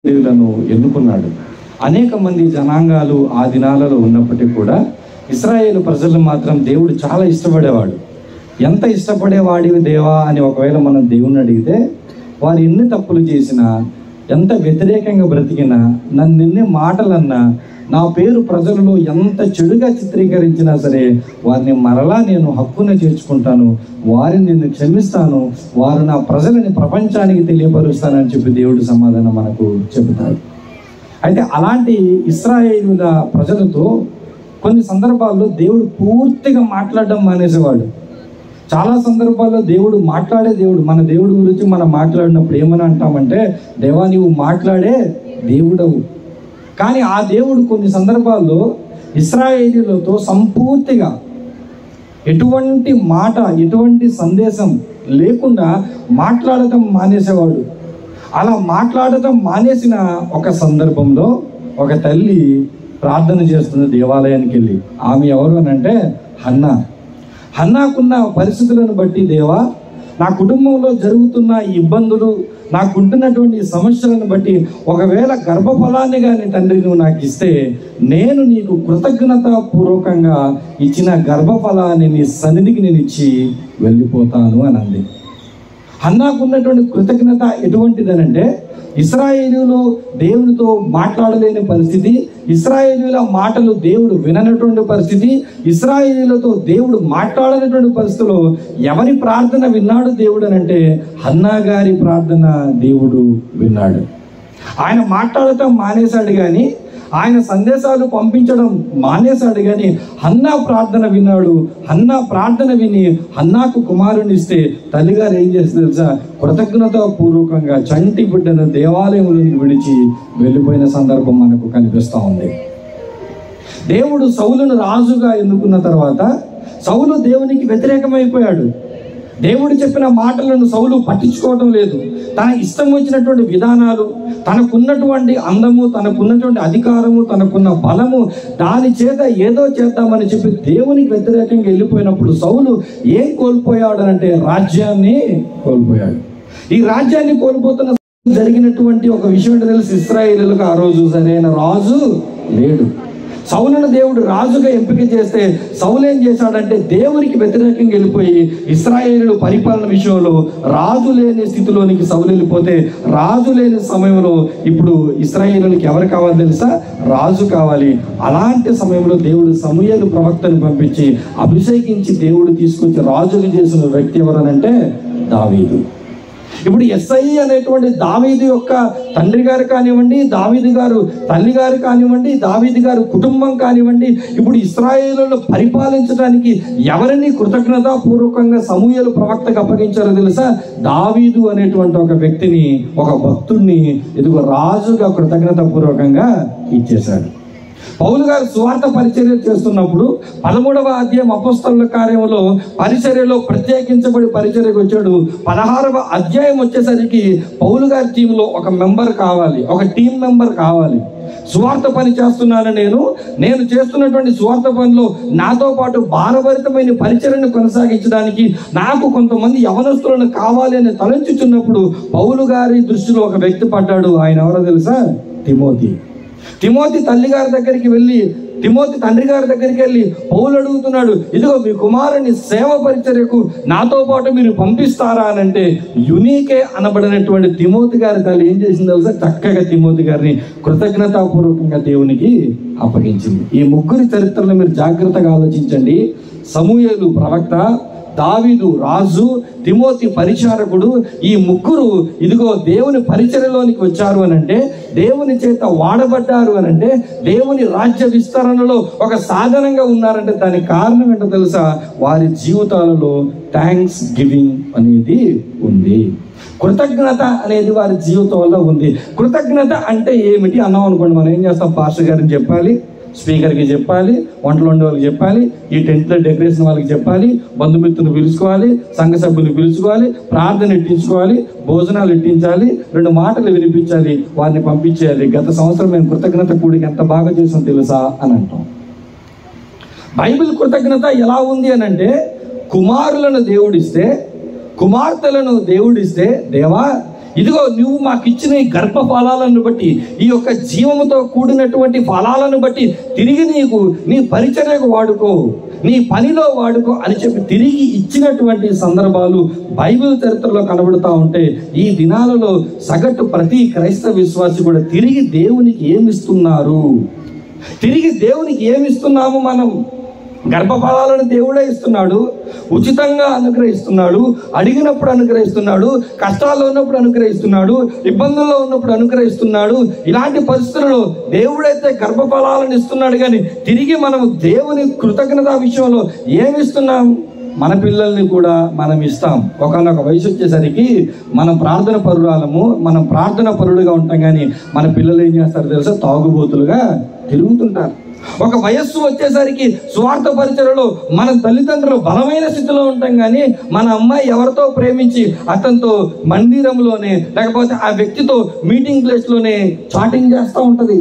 ఇస్రాయేలీయులను ఎన్నుకున్నాడు అనేక మంది జనాంగాలు ఆ దినాలలో ఉన్నప్పటికీ కూడా ఇస్రాయేల్ ప్రజలను మాత్రం దేవుడు చాలా ఇష్టపడేవాడు ఎంత ఇష్టపడేవాడివి దేవా అని ఒకవేళ మనం దేవుణ్ణి అడిగితే వారు ఎన్ని తప్పులు చేసినా ఎంత వ్యతిరేకంగా బ్రతికినా నన్ను ఎన్ని మాటలన్నా నా పేరు ప్రజలలో ఎంత చెడుగా చిత్రీకరించినా సరే వారిని మరలా నేను హక్కున చేర్చుకుంటాను వారిని నేను క్షమిస్తాను వారు నా ప్రజలని ప్రపంచానికి తెలియపరుస్తానని చెప్పి దేవుడు సమాధానం మనకు చెబుతాడు అయితే అలాంటి ఇస్రాయేలుల ప్రజలతో కొన్ని సందర్భాల్లో దేవుడు పూర్తిగా మాట్లాడడం మానేసేవాడు చాలా సందర్భాల్లో దేవుడు మాట్లాడే దేవుడు మన దేవుడి గురించి మనం మాట్లాడినప్పుడు ఏమని అంటామంటే దేవా నీవు మాట్లాడే దేవుడవు కానీ ఆ దేవుడు కొన్ని సందర్భాల్లో ఇస్రాయేలీలతో సంపూర్తిగా ఎటువంటి మాట ఎటువంటి సందేశం లేకుండా మాట్లాడటం మానేసేవాడు అలా మాట్లాడటం మానేసిన ఒక సందర్భంలో ఒక తల్లి ప్రార్థన చేస్తుంది దేవాలయానికి వెళ్ళి ఆమె ఎవరు అని అంటే హన్నా హన్నాకున్న పరిస్థితులను బట్టి దేవా నా కుటుంబంలో జరుగుతున్న ఈ ఇబ్బందులు నాకుంటున్నటువంటి ఈ సమస్యలను బట్టి ఒకవేళ గర్భఫలాన్ని కానీ తండ్రి నువ్వు నాకు ఇస్తే నేను నీకు కృతజ్ఞత పూర్వకంగా ఇచ్చిన గర్భఫలాన్ని నీ సన్నిధికి నేను ఇచ్చి వెళ్ళిపోతాను అని అంది హన్నాకున్నటువంటి కృతజ్ఞత ఎటువంటిదనంటే ఇస్రాయేలీలు దేవునితో మాట్లాడలేని పరిస్థితి ఇస్రాయేలీల మాటలు దేవుడు విననటువంటి పరిస్థితి ఇస్రాయేలీలతో దేవుడు మాట్లాడనటువంటి పరిస్థితిలో ఎవరి ప్రార్థన విన్నాడు దేవుడు అని అంటే హన్నా గారి ప్రార్థన దేవుడు విన్నాడు ఆయన మాట్లాడటం మానేశాడు కానీ ఆయన సందేశాలు పంపించడం మానేశాడు కానీ హన్నా ప్రార్థన విన్నాడు హన్నా ప్రార్థన విని హన్నాకు కుమారుని ఇస్తే తల్లిగారు ఏం చేస్తుంది తెలుసా కృతజ్ఞత పూర్వకంగా చంటి బిడ్డను దేవాలయంలోనికి విడిచి వెళ్ళిపోయిన సందర్భం మనకు కనిపిస్తూ ఉంది దేవుడు సౌలును రాజుగా ఎన్నుకున్న తర్వాత సౌలు దేవునికి వ్యతిరేకమైపోయాడు దేవుడు చెప్పిన మాటలను సౌలు పట్టించుకోవటం లేదు తన ఇష్టం వచ్చినటువంటి విధానాలు తనకున్నటువంటి అందము తనకున్నటువంటి అధికారము తనకున్న బలము దాని చేత ఏదో చేద్దామని చెప్పి దేవునికి వ్యతిరేకంగా వెళ్ళిపోయినప్పుడు సౌలు ఏం కోల్పోయాడు అంటే రాజ్యాన్ని కోల్పోయాడు ఈ రాజ్యాన్ని కోల్పోతున్న జరిగినటువంటి ఒక విషయం ఏంటో తెలుసు ఇస్రాయేలులకు ఆ రోజు సరైన రాజు లేడు సౌలను దేవుడు రాజుగా ఎంపిక చేస్తే సౌలు ఏం చేశాడంటే దేవునికి వ్యతిరేకంగా వెళ్ళిపోయి ఇస్రాయేలు పరిపాలన విషయంలో రాజు లేని స్థితిలోనికి సౌలు వెళ్ళిపోతే రాజు లేని సమయంలో ఇప్పుడు ఇస్రాయేలుకి ఎవరు కావాలి తెలుసా రాజు కావాలి అలాంటి సమయంలో దేవుడు సమూహలు ప్రవక్తను పంపించి అభిషేకించి దేవుడు తీసుకొచ్చి రాజుగా చేసిన వ్యక్తి ఎవరనంటే దావీదు ఇప్పుడు ఎస్ఐ అనేటువంటి దావీదు యొక్క తండ్రి గారు కానివ్వండి దావీదు గారు తల్లి గారు కానివ్వండి దావీదు గారు కుటుంబం కానివ్వండి ఇప్పుడు ఇస్రాయేలును పరిపాలించడానికి ఎవరిని కృతజ్ఞత పూర్వకంగా సమూహలు ప్రవక్తకు అప్పగించారో తెలుసా దావీదు అనేటువంటి ఒక వ్యక్తిని ఒక భక్తుడిని ఇదిగో రాజుగా కృతజ్ఞత పూర్వకంగా ఇచ్చేశాడు పౌలు గారు స్వార్థ పరిచర్య చేస్తున్నప్పుడు పదమూడవ అధ్యాయం అపస్తల కార్యంలో పరిచర్యలో ప్రత్యేకించబడి పరిచర్యకు వచ్చాడు పదహారవ అధ్యాయం వచ్చేసరికి పౌలు గారి టీంలో ఒక మెంబర్ కావాలి ఒక టీం మెంబర్ కావాలి స్వార్థ పని చేస్తున్నాను నేను నేను చేస్తున్నటువంటి స్వార్థ పనిలో నాతో పాటు భారభరితమైన పరిచర్యను కొనసాగించడానికి నాకు కొంతమంది యవనస్తులను కావాలి అని తలంచుచున్నప్పుడు పౌలు గారి దృష్టిలో ఒక వ్యక్తి పడ్డాడు ఆయన ఎవరో తెలుసా తిమోతి తిమోతి తల్లి గారి దగ్గరికి వెళ్ళి తిమోతి తండ్రి గారి దగ్గరికి వెళ్ళి పౌలు అడుగుతున్నాడు ఇదిగో మీ కుమారుని సేవ పరిచర్యకు నాతో పాటు మీరు పంపిస్తారా అని అంటే యునీకే అనబడినటువంటి తిమోతి గారి తల్లి ఏం చేసింది తెలుసా చక్కగా తిమోతి గారిని కృతజ్ఞతాపూర్వకంగా దేవునికి అప్పగించింది ఈ ముగ్గురి చరిత్రను మీరు జాగ్రత్తగా ఆలోచించండి సమూహలు ప్రవక్త దావీదు రాజు తిమోతి పరిచారకుడు ఈ ముగ్గురు ఇదిగో దేవుని పరిచర్యలోనికి వచ్చారు అని అంటే దేవుని చేత వాడబడ్డారు అని అంటే దేవుని రాజ్య విస్తరణలో ఒక సాధనంగా ఉన్నారంటే దానికి కారణం ఏంటో తెలుసా వారి జీవితాలలో థ్యాంక్స్ గివింగ్ అనేది ఉంది కృతజ్ఞత అనేది వారి జీవితంలో ఉంది కృతజ్ఞత అంటే ఏమిటి అన్నాం అనుకోండి మనం ఏం చేస్తాం పాస్టర్ గారిని చెప్పాలి స్పీకర్కి చెప్పాలి వంటలు వండే వాళ్ళకి చెప్పాలి ఈ టెంట్లో డెకరేషన్ వాళ్ళకి చెప్పాలి బంధుమిత్రులు పిలుచుకోవాలి సంఘ సభ్యులు పిలుచుకోవాలి ప్రార్థన ఎట్టించుకోవాలి భోజనాలు ఎట్టించాలి రెండు మాటలు వినిపించాలి వారిని పంపించేయాలి గత సంవత్సరం మేము కృతజ్ఞత కూడికి ఎంత బాగా చేసాం తెలుసా అని అంటాం బైబిల్ కృతజ్ఞత ఎలా ఉంది అని అంటే కుమారులను దేవుడిస్తే కుమార్తెలను దేవుడిస్తే దేవా ఇదిగో నువ్వు మాకు ఇచ్చిన ఈ గర్భ ఫలాలను బట్టి ఈ యొక్క జీవముతో కూడినటువంటి ఫలాలను బట్టి తిరిగి నీకు నీ పరిచర్యకు వాడుకో నీ పనిలో వాడుకో అని చెప్పి తిరిగి ఇచ్చినటువంటి సందర్భాలు బైబిల్ చరిత్రలో కనబడుతూ ఉంటే ఈ దినాలలో సగటు ప్రతి క్రైస్తవ విశ్వాసి కూడా తిరిగి దేవునికి ఏమిస్తున్నారు తిరిగి దేవునికి ఏమిస్తున్నాము మనం గర్భఫలాలను దేవుడే ఇస్తున్నాడు ఉచితంగా అనుగ్రహిస్తున్నాడు అడిగినప్పుడు అనుగ్రహిస్తున్నాడు కష్టాల్లో ఉన్నప్పుడు అనుగ్రహిస్తున్నాడు ఇబ్బందుల్లో ఉన్నప్పుడు అనుగ్రహిస్తున్నాడు ఇలాంటి పరిస్థితులలో దేవుడైతే గర్భఫలాలను ఇస్తున్నాడు కానీ తిరిగి మనం దేవుని కృతజ్ఞత విషయంలో ఏమిస్తున్నాం మన పిల్లల్ని కూడా మనం ఇస్తాం ఒకనొక వయసు వచ్చేసరికి మనం ప్రార్థన పరురాలము మనం ప్రార్థన పరుడుగా ఉంటాం కానీ మన పిల్లలు ఏం చేస్తారు తెలుసా తాగుబోతులుగా తిరుగుతుంటారు ఒక వయస్సు వచ్చేసరికి స్వార్థ పరిచయలో మన తల్లిదండ్రులు బలమైన స్థితిలో ఉంటాం కానీ మన అమ్మాయి ఎవరితో ప్రేమించి అతనితో మందిరంలోనే లేకపోతే ఆ వ్యక్తితో మీటింగ్ ప్లేస్లోనే చాటింగ్ చేస్తూ ఉంటుంది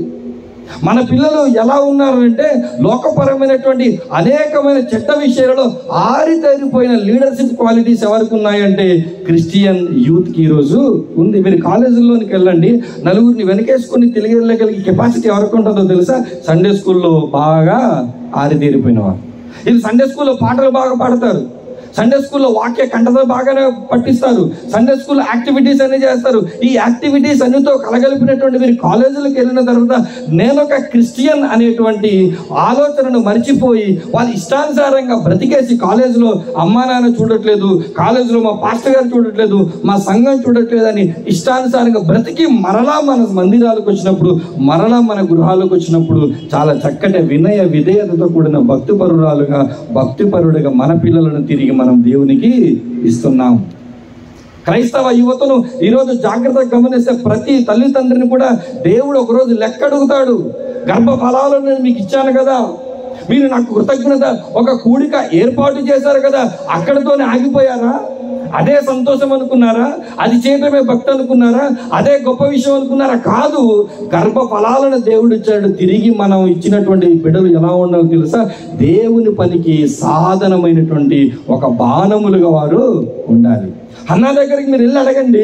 మన పిల్లలు ఎలా ఉన్నారు అంటే లోకపరమైనటువంటి అనేకమైన చెడ్డ విషయాలలో ఆరితేరిపోయిన లీడర్షిప్ క్వాలిటీస్ ఎవరికి ఉన్నాయంటే క్రిస్టియన్ యూత్కి ఈరోజు ఉంది మీరు కాలేజీల్లోనికి వెళ్ళండి నలుగురిని వెనకేసుకొని తిరిగి వెళ్ళగలిగే కెపాసిటీ ఎవరికి ఉంటుందో తెలుసా సండే స్కూల్లో బాగా ఆరితేరిపోయిన వారు ఇది సండే స్కూల్లో పాటలు బాగా పాడతారు సండే స్కూల్లో వాక్య కంటతో బాగానే పట్టిస్తారు సండే స్కూల్ యాక్టివిటీస్ అన్ని చేస్తారు ఈ యాక్టివిటీస్ అన్నితో కలగలిపినటువంటి మీరు కాలేజీలకు వెళ్ళిన తర్వాత నేను ఒక క్రిస్టియన్ అనేటువంటి ఆలోచనను మర్చిపోయి వాళ్ళ ఇష్టానుసారంగా బ్రతికేసి కాలేజీలో అమ్మా నాన్న చూడట్లేదు కాలేజీలో మా పాస్టర్ గారు చూడట్లేదు మా సంఘం చూడట్లేదు అని ఇష్టానుసారంగా బ్రతికి మరలా మన మందిరాలకు వచ్చినప్పుడు మరలా మన గృహాలకు వచ్చినప్పుడు చాలా చక్కటి వినయ విధేయతతో కూడిన భక్తిపరురాలుగా భక్తిపరుడుగా మన పిల్లలను తిరిగి మనం దేవునికి ఇస్తున్నాం క్రైస్తవ యువతను ఈరోజు జాగ్రత్తగా గమనిస్తే ప్రతి తల్లిదండ్రిని కూడా దేవుడు ఒకరోజు లెక్క అడుగుతాడు గర్భ ఫలాలను నేను మీకు ఇచ్చాను కదా మీరు నాకు కృతజ్ఞత ఒక కూడిక ఏర్పాటు చేశారు కదా అక్కడితోనే ఆగిపోయారా అదే సంతోషం అనుకున్నారా అది చేయడమే భక్తి అనుకున్నారా అదే గొప్ప విషయం అనుకున్నారా కాదు గర్భ ఫలాలను దేవుడు ఇచ్చాడు తిరిగి మనం ఇచ్చినటువంటి బిడ్డలు ఎలా ఉండాలో తెలుసా దేవుని పనికి సాధనమైనటువంటి ఒక బాణములుగా వారు ఉండాలి అన్న దగ్గరికి మీరు వెళ్ళి అడగండి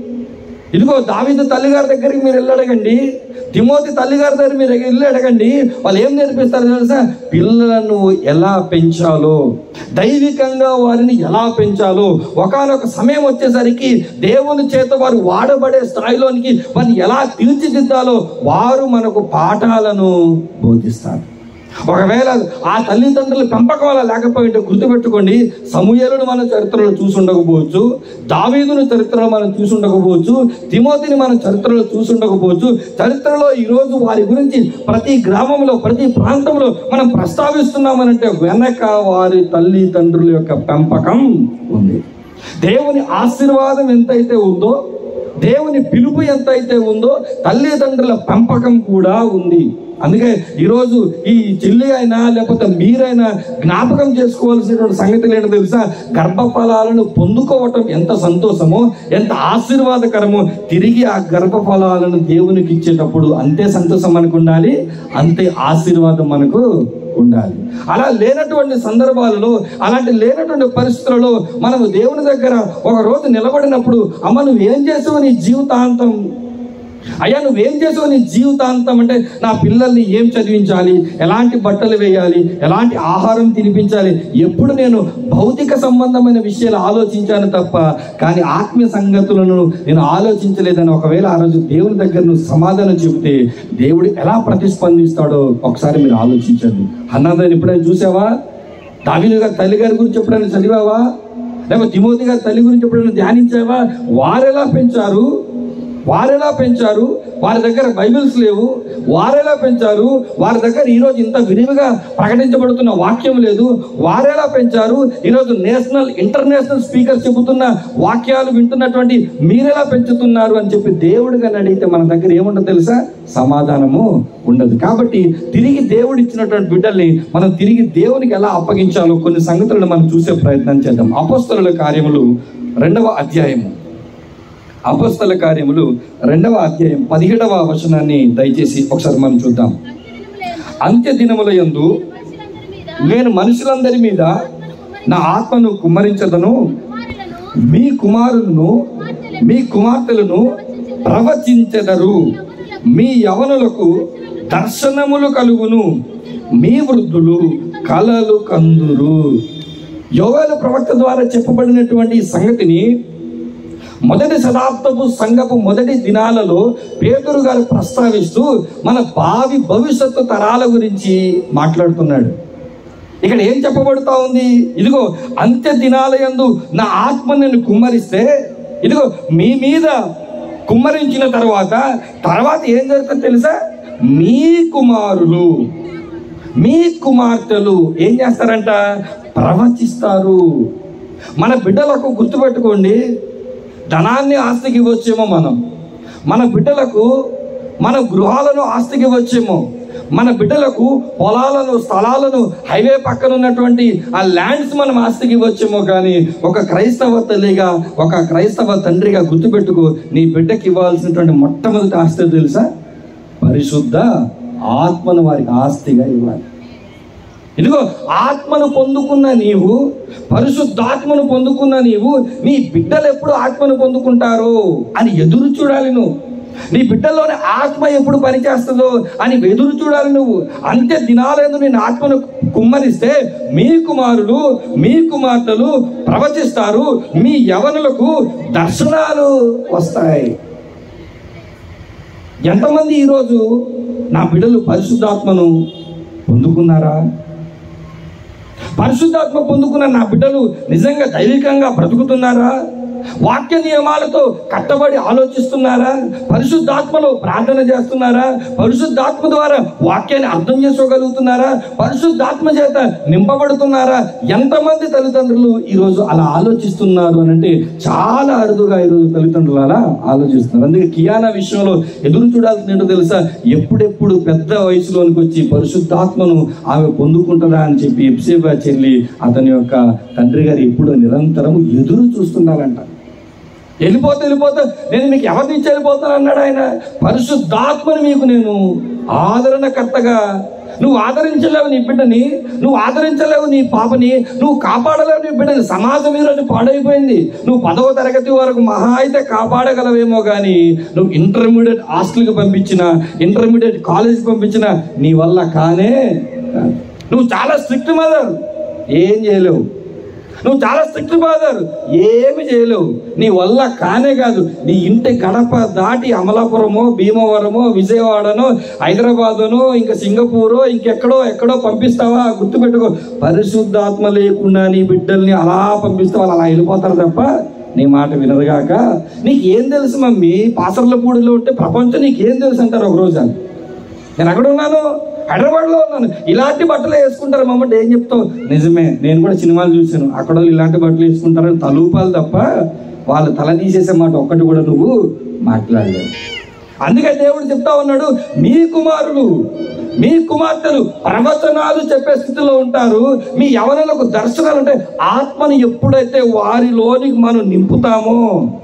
ఇదిగో దావిదు తల్లిగారి దగ్గరికి మీరు వెళ్ళి అడగండి తిమోతి తల్లిగారి దగ్గర మీరు వెళ్ళి అడగండి వాళ్ళు ఏం నేర్పిస్తారు తెలుసా పిల్లలను ఎలా పెంచాలో దైవికంగా వారిని ఎలా పెంచాలో ఒకనొక సమయం వచ్చేసరికి దేవుని చేత వారు వాడబడే స్థాయిలోనికి వారిని ఎలా తీర్చిదిద్దాలో వారు మనకు పాఠాలను బోధిస్తారు ఒకవేళ ఆ తల్లిదండ్రుల పెంపకం వల్ల లేకపోయింటే గుర్తుపెట్టుకోండి సమూహలను మన చరిత్రలో చూసి ఉండకపోవచ్చు దావీదును చరిత్రలో మనం చూసి ఉండకపోవచ్చు తిమోతిని మన చరిత్రలో చూసి ఉండకపోవచ్చు చరిత్రలో ఈరోజు వారి గురించి ప్రతి గ్రామంలో ప్రతి ప్రాంతంలో మనం ప్రస్తావిస్తున్నామనంటే వెనక వారి తల్లిదండ్రుల యొక్క పెంపకం ఉంది దేవుని ఆశీర్వాదం ఎంతైతే ఉందో దేవుని పిలుపు ఎంతైతే ఉందో తల్లిదండ్రుల పెంపకం కూడా ఉంది అందుకే ఈరోజు ఈ చెల్లి అయినా లేకపోతే మీరైనా జ్ఞాపకం చేసుకోవాల్సినటువంటి సంగతులు ఏంటో తెలుసా గర్భఫలాలను పొందుకోవటం ఎంత సంతోషమో ఎంత ఆశీర్వాదకరమో తిరిగి ఆ గర్భఫలాలను దేవునికి ఇచ్చేటప్పుడు అంతే సంతోషం మనకు ఉండాలి అంతే ఆశీర్వాదం మనకు ఉండాలి అలా లేనటువంటి సందర్భాలలో అలాంటి లేనటువంటి పరిస్థితులలో మనము దేవుని దగ్గర ఒక రోజు నిలబడినప్పుడు అమ్మ నువ్వు ఏం చేసావు నీ జీవితాంతం అయ్యా నువ్వేం చేసావు నీ జీవితాంతం అంటే నా పిల్లల్ని ఏం చదివించాలి ఎలాంటి బట్టలు వేయాలి ఎలాంటి ఆహారం తినిపించాలి ఎప్పుడు నేను భౌతిక సంబంధమైన విషయాలు ఆలోచించాను తప్ప కానీ ఆత్మీయ సంగతులను నేను ఆలోచించలేదని ఒకవేళ ఆ రోజు దేవుని దగ్గర నువ్వు సమాధానం చెబితే దేవుడు ఎలా ప్రతిస్పందిస్తాడో ఒకసారి మీరు ఆలోచించండి అన్నదాన్ని ఎప్పుడైనా చూసావా దావిలు గారి తల్లి గారి గురించి ఎప్పుడైనా చదివావా లేకపోతే తిమోతి గారి తల్లి గురించి ఎప్పుడైనా ధ్యానించావా వారెలా పెంచారు వారెలా పెంచారు వారి దగ్గర బైబిల్స్ లేవు వారెలా పెంచారు వారి దగ్గర ఈరోజు ఇంత విరివిగా ప్రకటించబడుతున్న వాక్యం లేదు వారెలా పెంచారు ఈరోజు నేషనల్ ఇంటర్నేషనల్ స్పీకర్ చెబుతున్న వాక్యాలు వింటున్నటువంటి మీరెలా పెంచుతున్నారు అని చెప్పి దేవుడు కానీ అడిగితే మన దగ్గర ఏముండదు తెలుసా సమాధానము ఉండదు కాబట్టి తిరిగి దేవుడు ఇచ్చినటువంటి బిడ్డల్ని మనం తిరిగి దేవునికి ఎలా అప్పగించాలో కొన్ని సంగతులను మనం చూసే ప్రయత్నం చేద్దాం అపోస్తలుల కార్యములు రెండవ అధ్యాయము అపస్తల కార్యములు రెండవ అధ్యాయం పదిహేడవ వచనాన్ని దయచేసి ఒకసారి మనం చూద్దాం అంత్య దినముల యందు నేను మనుషులందరి మీద నా ఆత్మను కుమ్మరించదను మీ కుమారులను మీ కుమార్తెలను ప్రవచించెదరు మీ యవనులకు దర్శనములు కలుగును మీ వృద్ధులు కలలు కందురు యోగాల ప్రవక్త ద్వారా చెప్పబడినటువంటి ఈ సంగతిని మొదటి శతాబ్దపు సంఘపు మొదటి దినాలలో పేదరు గారు ప్రస్తావిస్తూ మన భావి భవిష్యత్తు తరాల గురించి మాట్లాడుతున్నాడు ఇక్కడ ఏం చెప్పబడుతా ఉంది ఇదిగో అంత్య దినాల యందు నా ఆత్మ నేను కుమ్మరిస్తే ఇదిగో మీ మీద కుమ్మరించిన తర్వాత తర్వాత ఏం జరుగుతుందో తెలుసా మీ కుమారులు మీ కుమార్తెలు ఏం చేస్తారంట ప్రవచిస్తారు మన బిడ్డలకు గుర్తుపెట్టుకోండి ధనాన్ని ఆస్తికి ఇవ్వచ్చేమో మనం మన బిడ్డలకు మన గృహాలను ఆస్తికి ఇవ్వచ్చేమో మన బిడ్డలకు పొలాలను స్థలాలను హైవే పక్కన ఉన్నటువంటి ఆ ల్యాండ్స్ మనం ఆస్తికి ఇవ్వచ్చేమో కానీ ఒక క్రైస్తవ తల్లిగా ఒక క్రైస్తవ తండ్రిగా గుర్తుపెట్టుకో నీ బిడ్డకి ఇవ్వాల్సినటువంటి మొట్టమొదటి ఆస్తి తెలుసా పరిశుద్ధ ఆత్మను వారికి ఆస్తిగా ఇవ్వాలి ఇదిగో ఆత్మను పొందుకున్న నీవు పరిశుద్ధాత్మను పొందుకున్న నీవు నీ బిడ్డలు ఎప్పుడు ఆత్మను పొందుకుంటారో అని ఎదురు చూడాలి నువ్వు నీ బిడ్డల్లోని ఆత్మ ఎప్పుడు పనిచేస్తుందో అని ఎదురు చూడాలి నువ్వు అంతే దినాలందు నేను ఆత్మను కుమ్మరిస్తే మీ కుమారులు మీ కుమార్తెలు ప్రవచిస్తారు మీ యవనులకు దర్శనాలు వస్తాయి ఎంతమంది ఈరోజు నా బిడ్డలు పరిశుద్ధాత్మను పొందుకున్నారా పరిశుద్ధాత్మ పొందుకున్న నా బిడ్డలు నిజంగా దైవికంగా బ్రతుకుతున్నారా వాక్య నియమాలతో కట్టబడి ఆలోచిస్తున్నారా పరిశుద్ధాత్మలో ప్రార్థన చేస్తున్నారా పరిశుద్ధాత్మ ద్వారా వాక్యాన్ని అర్థం చేసుకోగలుగుతున్నారా పరిశుద్ధాత్మ చేత నింపబడుతున్నారా ఎంతమంది తల్లిదండ్రులు ఈరోజు అలా ఆలోచిస్తున్నారు అని అంటే చాలా అరుదుగా ఈరోజు తల్లిదండ్రులు అలా ఆలోచిస్తున్నారు అందుకే కియానా విషయంలో ఎదురు చూడాల్సిన ఏంటో తెలుసా ఎప్పుడెప్పుడు పెద్ద వయసులోనికి వచ్చి పరిశుద్ధాత్మను ఆమె పొందుకుంటుందా అని చెప్పి ఎప్సేబా చెల్లి అతని యొక్క తండ్రి గారు ఎప్పుడూ నిరంతరం ఎదురు చూస్తున్నారంట వెళ్ళిపోతే వెళ్ళిపోతే నేను మీకు ఎవరిని ఇచ్చి వెళ్ళిపోతాను అన్నాడు ఆయన పరిశుద్ధాత్మని మీకు నేను ఆదరణకర్తగా నువ్వు ఆదరించలేవు నీ బిడ్డని నువ్వు ఆదరించలేవు నీ పాపని నువ్వు కాపాడలేవు నీ బిడ్డని సమాజం ఈరోజు పాడైపోయింది నువ్వు పదవ తరగతి వరకు మహా అయితే కాపాడగలవేమో కానీ నువ్వు ఇంటర్మీడియట్ హాస్టల్కి పంపించిన ఇంటర్మీడియట్ కాలేజీకి పంపించిన నీ వల్ల కానే కాదు. నువ్వు చాలా స్ట్రిక్ట్ మదర్ ఏం చేయలేవు నువ్వు చాలా స్ట్రిక్ట్ ఫాదర్ ఏమి చేయలేవు నీ వల్ల కానే కాదు నీ ఇంటి గడప దాటి అమలాపురమో భీమవరమో విజయవాడనో హైదరాబాదునో ఇంకా సింగపూరో ఇంకెక్కడో ఎక్కడో పంపిస్తావా గుర్తుపెట్టుకో పరిశుద్ధాత్మ లేకుండా నీ బిడ్డల్ని అలా పంపిస్తే వాళ్ళు అలా వెళ్ళిపోతారు తప్ప నీ మాట వినరుగాక నీకు ఏం తెలుసు మమ్మీ పాసర్లపూడిలో ఉంటే ప్రపంచం నీకు ఏం తెలుసు అంటారు ఒక రోజు అని. నేను అక్కడ ఉన్నాను హైదరాబాద్లో ఉన్నాను ఇలాంటి బట్టలు వేసుకుంటారు మమ్మల్ని ఏం చెప్తావు నిజమే నేను కూడా సినిమాలు చూశాను అక్కడ వాళ్ళు ఇలాంటి బట్టలు వేసుకుంటారని తలూపాలు తప్ప వాళ్ళు తల తీసేసే మాట ఒక్కటి కూడా నువ్వు మాట్లాడలేవు అందుకే దేవుడు చెప్తా ఉన్నాడు మీ కుమారులు మీ కుమార్తెలు ప్రవచనాలు చెప్పే స్థితిలో ఉంటారు మీ యవనులకు దర్శనాలు అంటే ఆత్మని ఎప్పుడైతే వారిలోనికి మనం నింపుతామో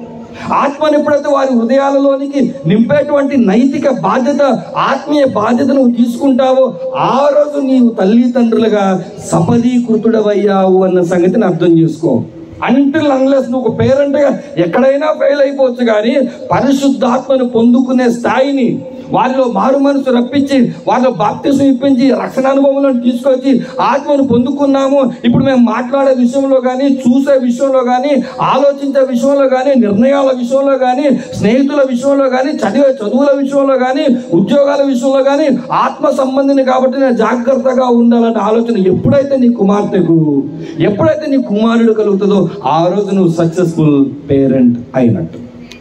ఆత్మని ఎప్పుడైతే వారి హృదయాలలోనికి నింపేటువంటి నైతిక బాధ్యత ఆత్మీయ బాధ్యత నువ్వు తీసుకుంటావో ఆ రోజు నీవు తల్లిదండ్రులుగా సఫలీకృతుడవయ్యావు అన్న సంగతిని అర్థం చేసుకో అంటిల్ అన్లెస్ నువ్వు ఒక పేరెంట్గా ఎక్కడైనా ఫెయిల్ అయిపోవచ్చు కానీ పరిశుద్ధాత్మను పొందుకునే స్థాయిని వారిలో మారు మనసు రప్పించి వారిలో బాప్తిసం ఇప్పించి రక్షణ అనుభవాలను తీసుకొచ్చి ఆత్మను పొందుకున్నాము ఇప్పుడు మేము మాట్లాడే విషయంలో కానీ చూసే విషయంలో కానీ ఆలోచించే విషయంలో కానీ నిర్ణయాల విషయంలో కానీ స్నేహితుల విషయంలో కానీ చదివే చదువుల విషయంలో కానీ ఉద్యోగాల విషయంలో కానీ ఆత్మ సంబంధిని కాబట్టి నేను జాగ్రత్తగా ఉండాలనే ఆలోచన ఎప్పుడైతే నీ కుమార్తెకు ఎప్పుడైతే నీ కుమారుడు కలుగుతుందో ఆ రోజు నువ్వు సక్సెస్ఫుల్ పేరెంట్ అయినట్టు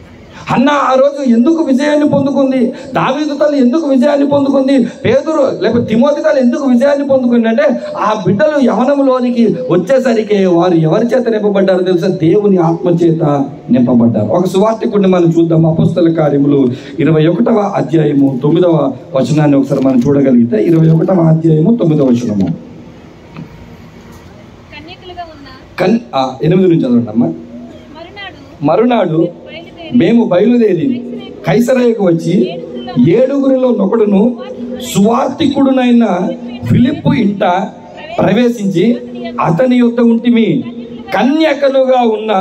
అన్న ఆ రోజు ఎందుకు విజయాన్ని పొందుకుంది దావీదు తల్లి ఎందుకు విజయాన్ని పొందుకుంది పేదరు లేకపోతే తిమోతి తల్లి ఎందుకు విజయాన్ని పొందుకుంది అంటే ఆ బిడ్డలు యవనంలోనికి వచ్చేసరికి వారు ఎవరి చేత నింపబడ్డారు తెలుసా దేవుని ఆత్మ చేత నింపబడ్డారు ఒక సువార్తికుడిని మనం చూద్దాం అపుస్తల కార్యములు ఇరవై ఒకటవ అధ్యాయము తొమ్మిదవ వచనాన్ని ఒకసారి మనం చూడగలిగితే ఇరవై ఒకటవ అధ్యాయము తొమ్మిదవ వచనము కన్యకలుగా ఉన్న కన్ ఆ, ఎనిమిది నుంచి చదవండి అమ్మా మరునాడు మరునాడు బయలుదేరి మేము బయలుదేరి కైసరయ్యకు వచ్చి ఏడుగురిలో నొకడును సువార్తికుడునైన ఫిలిప్పు ఇంట ప్రవేశించి అతని యొద్ద ఉంటిమి కన్యకలుగా ఉన్న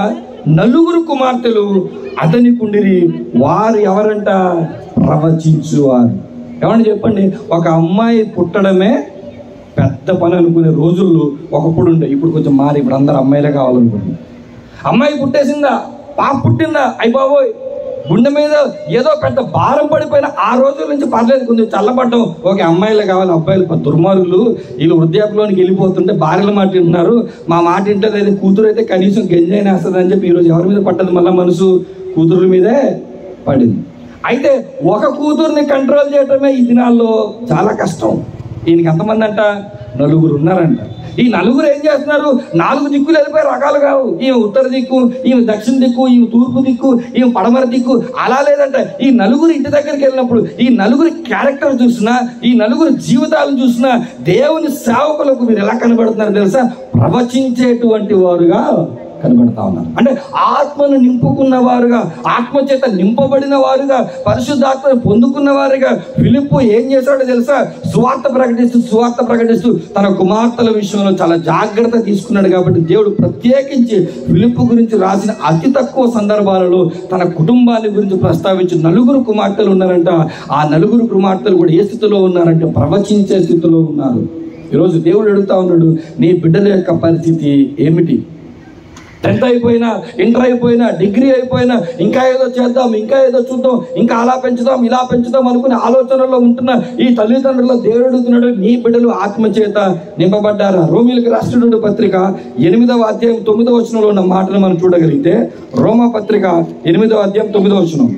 నలుగురు కుమార్తెలు అతని కుండిరి వారు ఎవరంట ప్రవచించువారు ఏమని చెప్పండి ఒక అమ్మాయి పుట్టడమే పెద్ద పని అనుకునే రోజుల్లో ఒకప్పుడు ఉండే ఇప్పుడు కొంచెం మారి ఇప్పుడు అందరు అమ్మాయిలే కావాలనుకుంటున్నారు అమ్మాయి పుట్టేసిందా పాప పుట్టిందా అయ్యి బాబోయ్ గుండె మీద ఏదో పెద్ద భారం పడిపోయిన ఆ రోజుల నుంచి పర్లేదు కొంచెం చల్లబడ్డం ఓకే అమ్మాయిలే కావాలి అబ్బాయిలు పెద్ద దుర్మార్గులు వీళ్ళు వృద్ధాప్యంలోనికి వెళ్ళిపోతుంటే భార్యల మాట వింటున్నారు మా మాట వింటలేదు కూతురు అయితే కనీసం గంజైనా వేస్తుంది అని చెప్పి ఈరోజు ఎవరి మీద పడ్డది మళ్ళీ మనసు కూతురు మీదే పడింది అయితే ఒక కూతుర్ని కంట్రోల్ చేయటమే ఈ దినాల్లో చాలా కష్టం ఈయనకి ఎంతమంది అంట నలుగురు ఉన్నారంట ఈ నలుగురు ఏం చేస్తున్నారు నాలుగు దిక్కులు వెళ్ళిపోయి రకాలు కావు ఈమె ఉత్తర దిక్కు ఈమె దక్షిణ దిక్కు ఈమె తూర్పు దిక్కు ఈమె పడమర దిక్కు అలా లేదంట ఈ నలుగురు ఇంటి దగ్గరికి వెళ్ళినప్పుడు ఈ నలుగురి క్యారెక్టర్ చూసినా ఈ నలుగురు జీవితాలను చూసినా దేవుని సేవకులకు మీరు ఎలా కనబడుతున్నారు తెలుసా ప్రవచించేటువంటి వారుగా కనబడతా ఉన్నారు అంటే ఆత్మను నింపుకున్న వారుగా ఆత్మ చేత నింపబడిన వారుగా పరిశుద్ధాత్మను పొందుకున్న వారుగా ఫిలిప్పు ఏం చేశాడో తెలుసా సువార్త ప్రకటిస్తూ సువార్త ప్రకటిస్తూ తన కుమార్తెల విషయంలో చాలా జాగ్రత్త తీసుకున్నాడు కాబట్టి దేవుడు ప్రత్యేకించి ఫిలిప్పు గురించి రాసిన అతి తక్కువ సందర్భాలలో తన కుటుంబాన్ని గురించి ప్రస్తావించి నలుగురు కుమార్తెలు ఉన్నారంట ఆ నలుగురు కుమార్తెలు కూడా ఏ స్థితిలో ఉన్నారంటే ప్రవచించే స్థితిలో ఉన్నారు ఈరోజు దేవుడు అడుగుతా ఉన్నాడు నీ బిడ్డల యొక్క పరిస్థితి ఏమిటి టెన్త్ అయిపోయినా ఇంటర్ అయిపోయినా డిగ్రీ అయిపోయినా ఇంకా ఏదో చేద్దాం ఇంకా ఏదో చూద్దాం ఇంకా అలా పెంచుదాం ఇలా పెంచుదాం అనుకునే ఆలోచనలో ఉంటున్న ఈ తల్లిదండ్రుల దేవుడు అడుగుతున్నాడు నీ బిడ్డలు ఆత్మ చేత నింపబడ్డారా రోమిలకు రాష్ట్రుడు పత్రిక ఎనిమిదవ అధ్యాయం తొమ్మిదవ వచనంలో ఉన్న మాటలు మనం చూడగలిగితే రోమా పత్రిక ఎనిమిదవ అధ్యాయం తొమ్మిదవ వచనం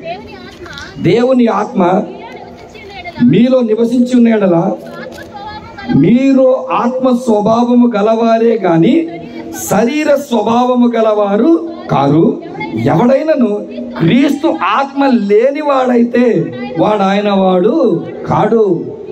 దేవుని ఆత్మ దేవుని ఆత్మ మీలో నివసించిన ఎడల మీలో నివసించి ఉన్న యెడల ఆత్మ స్వభావం గల మీరు ఆత్మ స్వభావము గలవారే గాని శరీర స్వభావము గలవారు కారు ఎవడైనను క్రీస్తు ఆత్మ లేనివాడైతే వాడు ఆయన వాడు కాడు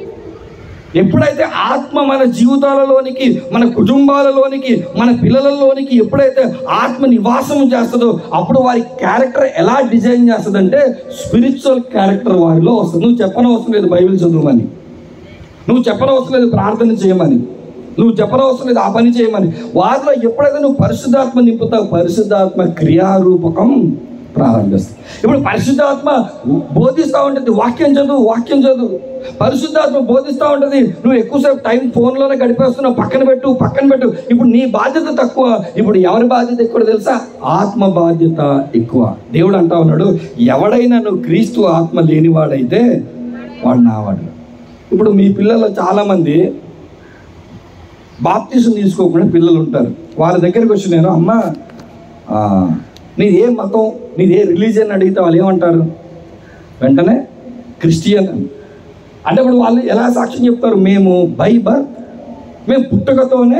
ఎప్పుడైతే ఆత్మ మన జీవితాలలోనికి మన కుటుంబాలలోనికి మన పిల్లలలోనికి ఎప్పుడైతే ఆత్మ నివాసం చేస్తుందో అప్పుడు వారి క్యారెక్టర్ ఎలా డిజైన్ చేస్తుందంటే స్పిరిచువల్ క్యారెక్టర్ వారిలో వస్తుంది నువ్వు చెప్పనవసరం లేదు బైబిల్ చదువుమని నువ్వు చెప్పనవసరం లేదు ప్రార్థన చేయమని నువ్వు చెప్పనవసరం లేదు ఆ పని చేయమని వారిలో ఎప్పుడైతే నువ్వు పరిశుద్ధాత్మ నింపుతావు పరిశుద్ధాత్మ క్రియారూపకం ప్రారంభిస్తావు ఇప్పుడు పరిశుద్ధాత్మ బోధిస్తూ ఉంటుంది వాక్యం చదువు వాక్యం చదువు పరిశుద్ధాత్మ బోధిస్తూ ఉంటుంది నువ్వు ఎక్కువసేపు టైం ఫోన్లోనే గడిపేస్తున్నావు పక్కన పెట్టు పక్కన పెట్టు ఇప్పుడు నీ బాధ్యత తక్కువ ఇప్పుడు ఎవరి బాధ్యత ఎక్కువ తెలుసా ఆత్మ బాధ్యత ఎక్కువ దేవుడు అంటా ఉన్నాడు ఎవడైనా నువ్వు క్రీస్తు ఆత్మ లేనివాడైతే వాడు నావాడు ఇప్పుడు మీ పిల్లలు చాలామంది బాప్తీసం తీసుకోకుండా పిల్లలు ఉంటారు వాళ్ళ దగ్గరికి వచ్చి నేను అమ్మ ఆ, నీది ఏ మతం నీది ఏ రిలీజియన్ అడిగితే వాళ్ళు ఏమంటారు వెంటనే క్రిస్టియన్ అని. అంటే ఇప్పుడు వాళ్ళు ఎలా సాక్ష్యం చెప్తారు మేము బై బర్త్ మేము పుట్టుకతోనే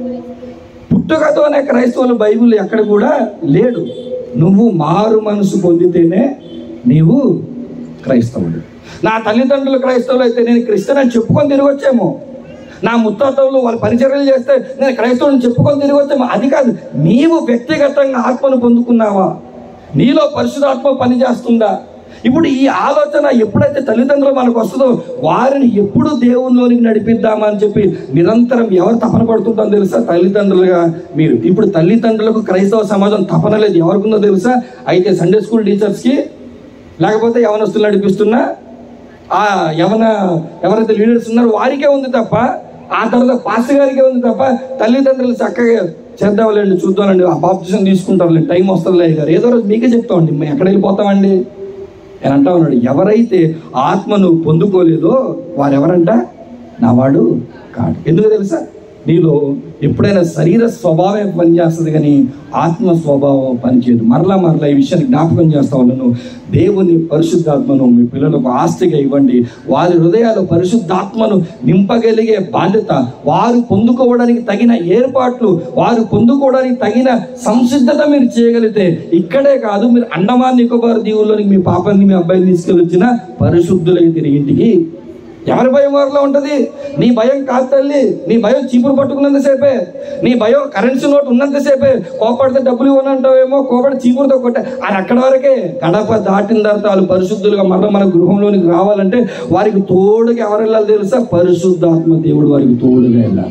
పుట్టుకతోనే క్రైస్తవుల బైబిల్ ఎక్కడ కూడా లేడు నువ్వు మారు మనసు పొందితేనే నీవు క్రైస్తవుడు నా తల్లిదండ్రులు క్రైస్తవులు అయితే నేను క్రిస్టియన్ అని చెప్పుకొని తిరగొచ్చేమో నా ముత్తాతవులు వాళ్ళు పరిచర్యలు చేస్తే నేను క్రైస్తవుని చెప్పుకొని తిరగొచ్చేమో అది కాదు నీవు వ్యక్తిగతంగా ఆత్మను పొందుకున్నావా నీలో పరిశుధాత్మ పనిచేస్తుందా ఇప్పుడు ఈ ఆలోచన ఎప్పుడైతే తల్లిదండ్రులు మనకు వస్తుందో వారిని ఎప్పుడు దేవునిలోనికి నడిపిద్దామని చెప్పి నిరంతరం ఎవరు తపన పడుతుంటారో తెలుసా తల్లిదండ్రులుగా మీరు ఇప్పుడు తల్లిదండ్రులకు క్రైస్తవ సమాజం తపన లేదు ఎవరికుందో తెలుసా అయితే సండే స్కూల్ టీచర్స్కి లేకపోతే యవనస్తులు నడిపిస్తున్నా ఆ యవన ఎవరైతే లీడర్స్ ఉన్నారో వారికే ఉంది తప్ప ఆ తర్వాత పాస్టర్ గారికే ఉంది తప్ప తల్లిదండ్రులు చక్కగా చేద్దాంలేండి చూద్దామండి ఆ బాప్టిజం తీసుకుంటారులేండి టైం వస్తుందిలే గారు ఏదో రోజు మీకే చెప్తామండి మేము ఎక్కడ వెళ్ళిపోతామండి అని అంటా ఉన్నాడు ఎవరైతే ఆత్మను పొందుకోలేదో వారెవరంట నావాడు కాడు ఎందుకు తెలుసా నీలో ఎప్పుడైనా శరీర స్వభావం పనిచేస్తుంది కానీ ఆత్మ స్వభావం పనిచేయదు మరలా మరలా ఈ విషయాన్ని జ్ఞాపకం చేస్తా ఉన్నాను దేవుని పరిశుద్ధాత్మను మీ పిల్లలకు ఆస్తిగా ఇవ్వండి వారి హృదయాలు పరిశుద్ధాత్మను నింపగలిగే బాధ్యత వారు పొందుకోవడానికి తగిన ఏర్పాట్లు వారు పొందుకోవడానికి తగిన సంసిద్ధత మీరు చేయగలిగితే ఇక్కడే కాదు మీరు అండమాన్ నికోబార్ దీవుల్లోనికి మీ పాపని మీ అబ్బాయిని తీసుకెళ్ళొచ్చిన పరిశుద్ధులై తిరిగి ఇంటికి ఎవరి భయం వారిలో ఉంటది నీ భయం కాదు తల్లి నీ భయం చీపురు పట్టుకున్నంతసేపే నీ భయం కరెన్సీ నోట్ ఉన్నంతసేపే కోపడితే డబ్బులు ఇవ్వనంటావేమో కోపడి చీపురుతో కొట్టే అది అక్కడ వరకే గడప దాటిన తర్వాత వాళ్ళు పరిశుద్ధులుగా మరలా మన గృహంలోనికి రావాలంటే వారికి తోడుగా ఎవరు వెళ్ళాలి తెలుసా పరిశుద్ధాత్మ దేవుడు వారికి తోడుగా వెళ్ళాలి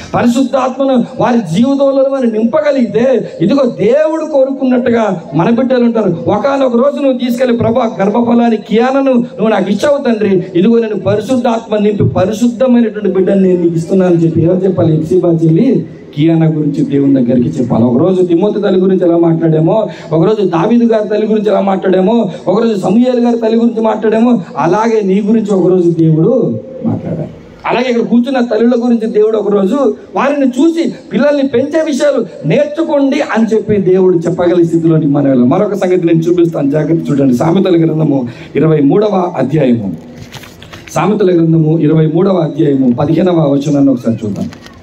పరిశుద్ధాత్మను వారి జీవితంలో మనం నింపగలిగితే ఇదిగో దేవుడు కోరుకున్నట్టుగా మన బిడ్డలు ఉంటారు ఒకనొక రోజు నువ్వు తీసుకెళ్లి ప్రభా గర్భఫలాన్ని కియానను నువ్వు నాకు ఇచ్చావు తండ్రి ఇదిగో నేను పరిశుద్ధాత్మ నింపి పరిశుద్ధమైనటువంటి బిడ్డను నేను నీకు ఇస్తున్నానని చెప్పి ఏమో చెప్పాలి ఎక్సిబా చెల్లి కియానా గురించి దేవుని దగ్గరికి చెప్పాలి ఒకరోజు తిమోతి తల్లి గురించి ఎలా మాట్లాడామో ఒకరోజు దావీదు గారి తల్లి గురించి ఎలా మాట్లాడామో ఒకరోజు సమూయేలు గారి తల్లి గురించి మాట్లాడామో అలాగే నీ గురించి ఒకరోజు దేవుడు మాట్లాడాడు అలాగే ఇక్కడ కూర్చున్న తల్లుల గురించి దేవుడు ఒకరోజు వారిని చూసి పిల్లల్ని పెంచే విషయాలు నేర్చుకోండి అని చెప్పి దేవుడు చెప్పగల స్థితిలోనికి మన వెళ్ళాం. మరొక సంగతి నేను చూపిస్తాను జాగ్రత్త చూడండి సామెతల గ్రంథము ఇరవై మూడవ అధ్యాయము సామెతల గ్రంథము ఇరవై మూడవ అధ్యాయము పదిహేనవ వచనాన్ని ఒకసారి చూద్దాం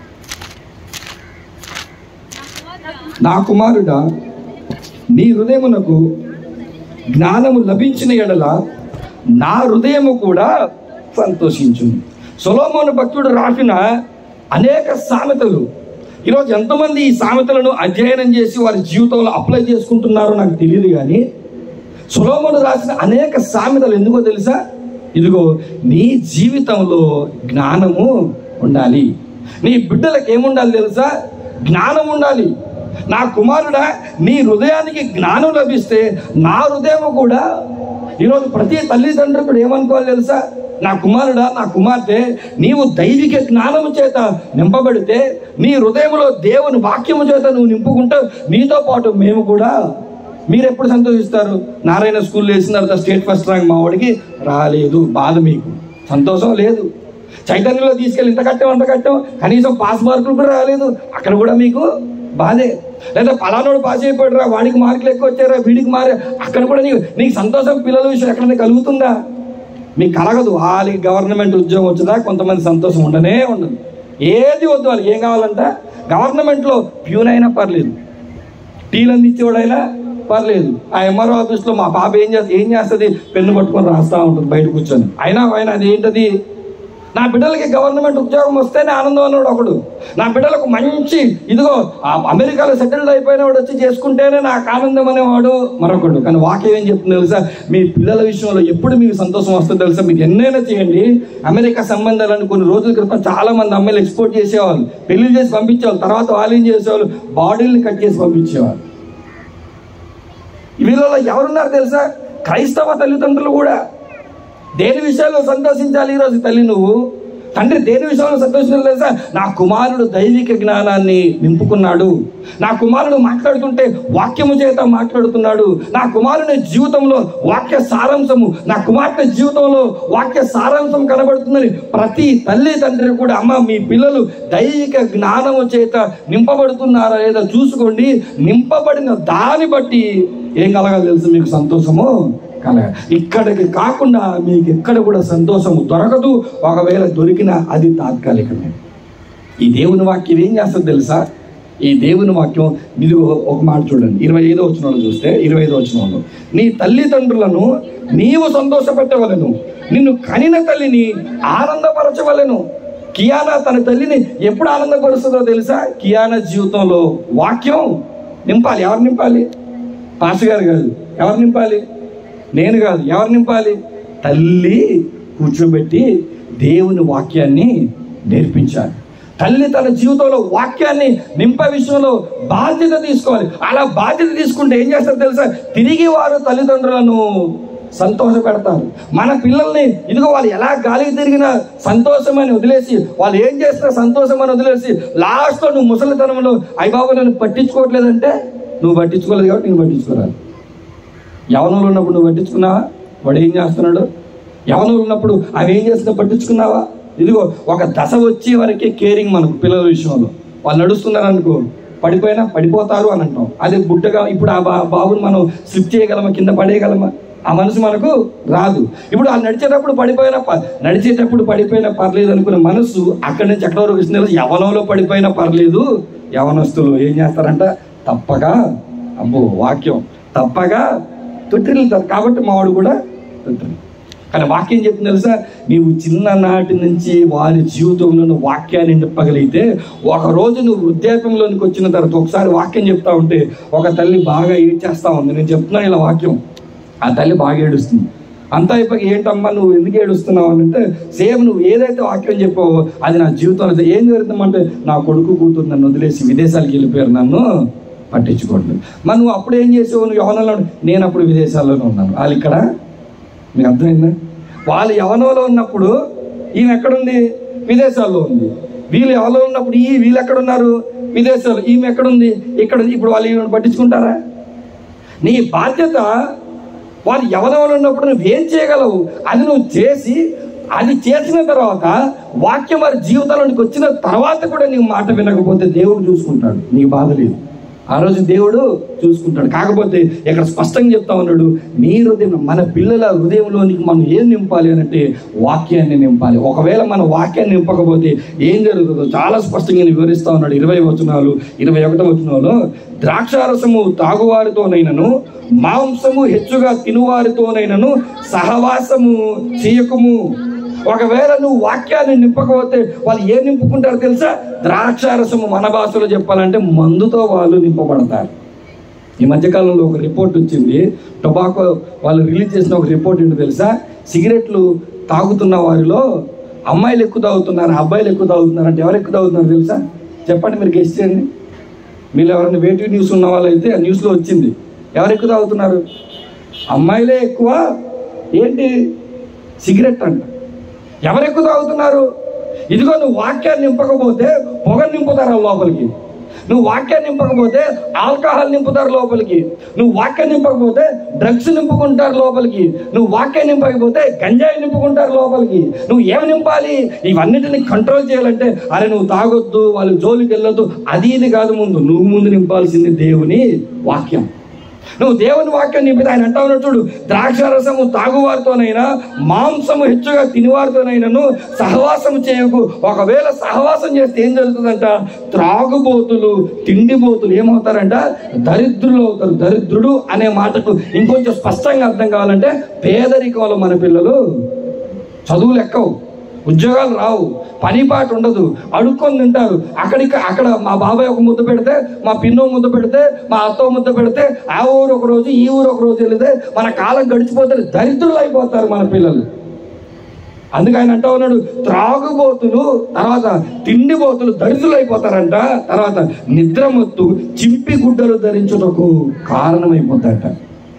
నా కుమారుడా నీ హృదయమునకు జ్ఞానము లభించిన ఎడల నా హృదయము కూడా సంతోషించును సొలోమోను భక్తుడు రాసిన అనేక సామెతలు ఈరోజు ఎంతమంది ఈ సామెతలను అధ్యయనం చేసి వారి జీవితంలో అప్లై చేసుకుంటున్నారో నాకు తెలియదు కానీ సులోముడు రాసిన అనేక సామెతలు ఎందుకో తెలుసా ఇదిగో నీ జీవితంలో జ్ఞానము ఉండాలి నీ బిడ్డలకు ఏముండాలి తెలుసా జ్ఞానం ఉండాలి నా కుమారుడా నీ హృదయానికి జ్ఞానం లభిస్తే నా హృదయం కూడా ఈరోజు ప్రతి తల్లిదండ్రులు కూడా ఏమనుకోవాలి తెలుసా నా కుమారుడా నా కుమార్తె నీవు దైవిక జ్ఞానము చేత నింపబడితే నీ హృదయంలో దేవుని వాక్యము చేత నువ్వు నింపుకుంటావు నీతో పాటు మేము కూడా మీరు ఎప్పుడు సంతోషిస్తారు నారాయణ స్కూల్లో వేసిన తర్వాత స్టేట్ ఫస్ట్ ర్యాంక్ మా వాడికి రాలేదు బాధ మీకు సంతోషం లేదు చైతన్యంలో తీసుకెళ్ళి ఇంత కట్టాం అంత కట్టాం కనీసం పాస్ మార్కులు కూడా రాలేదు అక్కడ కూడా మీకు బాధే లేదా పలానోడు పాస్ అయిపోయాడు రా వాడికి మార్కులు ఎక్కువ వచ్చారా వీడికి మారే అక్కడ కూడా నీకు నీకు సంతోషం పిల్లల విషయం ఎక్కడైనా కలుగుతుందా మీకు కలగదు వాళ్ళకి గవర్నమెంట్ ఉద్యోగం వచ్చేదా కొంతమంది సంతోషం ఉండనే ఉండదు ఏది వద్దు వాళ్ళకి ఏం కావాలంట గవర్నమెంట్లో ప్యూన్ అయినా పర్లేదు టీలు అందించేవాడైనా పర్లేదు ఆ ఎంఆర్ఓ ఆఫీస్లో మా పాప ఏం చేస్తుంది ఏం చేస్తుంది పెన్ను పట్టుకొని రాస్తా ఉంటుంది బయట కూర్చొని అయినా ఆయన అది ఏంటది నా బిడ్డలకి గవర్నమెంట్ ఉద్యోగం వస్తేనే ఆనందం అన్నాడు ఒకడు నా బిడ్డలకు మంచి ఇదిగో ఆ అమెరికాలో సెటిల్డ్ అయిపోయిన వాడు వచ్చి చేసుకుంటేనే నాకు ఆనందం అనేవాడు మరొకడు కానీ వాక్యం ఏం చెప్తుంది తెలుసా మీ పిల్లల విషయంలో ఎప్పుడు మీకు సంతోషం వస్తుందో తెలుసా మీకు ఎన్నైనా చేయండి అమెరికా సంబంధాలను కొన్ని రోజుల క్రితం చాలా మంది అమ్మాయిలు ఎక్స్పోర్ట్ చేసేవాళ్ళు పెళ్లి చేసి పంపించేవాళ్ళు తర్వాత వాళ్ళు ఏం చేసేవాళ్ళు బాడీని కట్ చేసి పంపించేవాళ్ళు వీళ్ళలో ఎవరున్నారు తెలుసా క్రైస్తవ తల్లిదండ్రులు కూడా దేని విషయాల్లో సంతోషించాలి ఈరోజు తల్లి నువ్వు తండ్రి దేని విషయంలో సంతోషించాలి తెలుసా నా కుమారుడు దైవిక జ్ఞానాన్ని నింపుకున్నాడు నా కుమారుడు మాట్లాడుతుంటే వాక్యము చేత మాట్లాడుతున్నాడు నా కుమారుని జీవితంలో వాక్య సారాంశము నా కుమార్తె జీవితంలో వాక్య సారాంశం కనబడుతుందని ప్రతి తల్లి తండ్రి కూడా అమ్మ మీ పిల్లలు దైవిక జ్ఞానము చేత నింపబడుతున్నారా లేదా చూసుకోండి నింపబడిన దాన్ని బట్టి ఏం కలగాలి తెలుసు మీకు సంతోషము కలగ ఇక్కడికి కాకుండా మీకు ఎక్కడ కూడా సంతోషము దొరకదు ఒకవేళ దొరికినా అది తాత్కాలికమే ఈ దేవుని వాక్యం ఏం చేస్తుంది తెలుసా ఈ దేవుని వాక్యం ఇది ఒక మాట చూడండి ఇరవై ఐదో వచనంలో చూస్తే ఇరవై ఐదో వచనంలో నీ తల్లిదండ్రులను నీవు సంతోషపెట్టవలను నిన్ను కనిన తల్లిని ఆనందపరచవలను కియానా తన తల్లిని ఎప్పుడు ఆనందపరుస్తుందో తెలుసా కియానా జీవితంలో వాక్యం నింపాలి ఎవరు నింపాలి పాస్ గారు కాదు ఎవరు నింపాలి నేను కాదు ఎవరు నింపాలి తల్లి కూర్చోబెట్టి దేవుని వాక్యాన్ని నేర్పించాలి తల్లి తన జీవితంలో వాక్యాన్ని నింపే విషయంలో బాధ్యత తీసుకోవాలి అలా బాధ్యత తీసుకుంటే ఏం చేస్తారు తెలుసా తిరిగి వారు తల్లిదండ్రులను సంతోష పెడతారు మన పిల్లల్ని ఇదిగో వాళ్ళు ఎలా గాలికి తిరిగినా సంతోషం అని వదిలేసి వాళ్ళు ఏం చేసినా సంతోషం అని వదిలేసి లాస్ట్లో నువ్వు ముసలితనంలో అయ్య బాబు నన్ను పట్టించుకోవట్లేదంటే నువ్వు పట్టించుకోలేదు కాబట్టి నేను పట్టించుకోరాదు యవనంలో ఉన్నప్పుడు నువ్వు పట్టించుకున్నావా వాడు ఏం చేస్తున్నాడు యవనంలో ఉన్నప్పుడు అవి ఏం చేస్తున్నా పట్టించుకున్నావా ఇదిగో ఒక దశ వచ్చే వరకే కేరింగ్ మనకు పిల్లల విషయంలో వాళ్ళు నడుస్తున్నారు అనుకో పడిపోయినా పడిపోతారు అని అంటాం అదే బుట్టగా ఇప్పుడు ఆ బా బాబుని మనం స్లిప్ చేయగలమా కింద పడేయగలమా ఆ మనసు మనకు రాదు ఇప్పుడు వాళ్ళు నడిచేటప్పుడు పడిపోయినా ప- నడిచేటప్పుడు పడిపోయినా పర్లేదు అనుకునే మనసు అక్కడి నుంచి ఎక్కడ వరకు వచ్చిందో యవనంలో పడిపోయినా పర్లేదు యవనస్తులు ఏం చేస్తారంట తప్పగా అబ్బో వాక్యం తప్పగా తొట్టిల్లుతారు కాబట్టి మావాడు కూడా తొట్టిల్లు కానీ వాక్యం చెప్తుంది తెలుసా నీవు చిన్ననాటి నుంచి వారి జీవితంలో నువ్వు వాక్యాన్ని నింపగలిగితే ఒక రోజు నువ్వు వృద్ధాప్యంలోనికి వచ్చిన తర్వాత ఒకసారి వాక్యం చెప్తా ఉంటే ఒక తల్లి బాగా ఏడ్చేస్తా ఉంది నేను చెప్తున్నాను ఇలా వాక్యం ఆ తల్లి బాగా ఏడుస్తుంది అంతా అయిపోయి ఏంటమ్మా నువ్వు ఎందుకు ఏడుస్తున్నావు అని అంటే సేమ్ నువ్వు ఏదైతే వాక్యం చెప్పావో అది నా జీవితంలో అయితే ఏం జరుగుతుందంటే నా కొడుకు కూతురు నన్ను వదిలేసి విదేశాలకు వెళ్ళిపోయారు నన్ను పట్టించుకోండి మరి నువ్వు అప్పుడు ఏం చేసావు నువ్వు యవనంలో నేను అప్పుడు విదేశాల్లోనే ఉన్నాను వాళ్ళు ఇక్కడ మీకు అర్థమైందా వాళ్ళు యవనంలో ఉన్నప్పుడు ఈమె ఎక్కడుంది విదేశాల్లో ఉంది వీళ్ళు యవనంలో ఉన్నప్పుడు ఈ వీళ్ళు ఎక్కడున్నారు విదేశాలు ఈమె ఎక్కడుంది ఇక్కడ ఉంది. ఇప్పుడు వాళ్ళు ఈమెను పట్టించుకుంటారా నీ బాధ్యత వాళ్ళు యవనంలో ఉన్నప్పుడు నువ్వేం చేయగలవు అది నువ్వు చేసి అది చేసిన తర్వాత వాక్యం వారి జీవితంలోనికి వచ్చిన తర్వాత కూడా నీకు మాట వినకపోతే దేవుడు చూసుకుంటాడు నీకు బాధ లేదు ఆ రోజు దేవుడు చూసుకుంటాడు కాకపోతే ఇక్కడ స్పష్టంగా చెప్తా ఉన్నాడు నీ హృదయం మన పిల్లల హృదయంలోనికి మనం ఏం నింపాలి అని అంటే వాక్యాన్ని నింపాలి ఒకవేళ మన వాక్యాన్ని నింపకపోతే ఏం జరుగుతుందో చాలా స్పష్టంగా వివరిస్తా ఉన్నాడు ఇరవై వచనాలు ఇరవై ఒకటో వచనంలో ద్రాక్షారసము తాగువారితోనైనను మాంసము హెచ్చుగా తినువారితోనైనను సహవాసము చేయకము ఒకవేళ నువ్వు వాక్యాన్ని నింపకపోతే వాళ్ళు ఏం నింపుకుంటారో తెలుసా ద్రాక్షారసము మన భాషలో చెప్పాలంటే మందుతో వాళ్ళు నింపబడతారు ఈ మధ్యకాలంలో ఒక రిపోర్ట్ వచ్చింది టొబాకో వాళ్ళు రిలీజ్ చేసిన ఒక రిపోర్ట్ ఏంటో తెలుసా సిగరెట్లు తాగుతున్న వారిలో అమ్మాయిలు ఎక్కువ తాగుతున్నారు అబ్బాయిలు ఎక్కువ తాగుతున్నారు అంటే ఎవరు ఎక్కువ తాగుతున్నారు తెలుసా చెప్పండి మీరు గెస్ట్ చేయండి మీరు ఎవరైనా వేటివ్ న్యూస్ ఉన్న వాళ్ళైతే ఆ న్యూస్లో వచ్చింది ఎవరు ఎక్కువ తాగుతున్నారు అమ్మాయిలే ఎక్కువ ఏంటి సిగరెట్ అంట ఎవరు ఎక్కువ తాగుతున్నారు ఇదిగో నువ్వు వాక్యాన్ని నింపకపోతే పొగ నింపుతారు ఆ లోపలికి నువ్వు వాక్యాన్ని నింపకపోతే ఆల్కహాల్ నింపుతారు లోపలికి నువ్వు వాక్యం నింపకపోతే డ్రగ్స్ నింపుకుంటారు లోపలికి నువ్వు వాక్యం నింపకపోతే గంజాయి నింపుకుంటారు లోపలికి నువ్వు ఏమి నింపాలి ఇవన్నిటిని కంట్రోల్ చేయాలంటే అరే నువ్వు తాగొద్దు వాళ్ళు జోలికి వెళ్ళొద్దు అది ఇది కాదు ముందు నువ్వు ముందు నింపాల్సింది దేవుని వాక్యం నువ్వు దేవుని వాక్యం నింపితే ఆయన అంటా ఉన్నాడు చూడు ద్రాక్షారసము తాగువారితోనైనా మాంసము హెచ్చుగా తినివారితోనైనాను సహవాసం చేయకు ఒకవేళ సహవాసం చేస్తే ఏం జరుగుతుందంట త్రాగుబోతులు తిండిబోతులు ఏమవుతారంట దరిద్రులు అవుతారు దరిద్రుడు అనే మాటకు ఇంకొంచెం స్పష్టంగా అర్థం కావాలంటే పేదరికంలో మన పిల్లలు చదువులు ఎక్కవు ఉద్యోగాలు రావు పని పాట ఉండదు అడుక్కొని తింటారు అక్కడికి అక్కడ మా బాబాయ్ ఒక ముద్ద పెడితే మా పిన్నో ముద్ద పెడితే మా అత్తో ముద్ద పెడితే ఆ ఊరు ఒక రోజు ఈ ఊరు ఒక రోజు వెళితే మన కాలం గడిచిపోతే దరిద్రులు అయిపోతారు మన పిల్లలు అందుకే ఆయన అంటా ఉన్నాడు త్రాగుబోతులు తర్వాత తిండిబోతులు దరిద్రులు అయిపోతారంట తర్వాత నిద్రమత్తు చింపి గుడ్డలు ధరించుటకు కారణమైపోతారట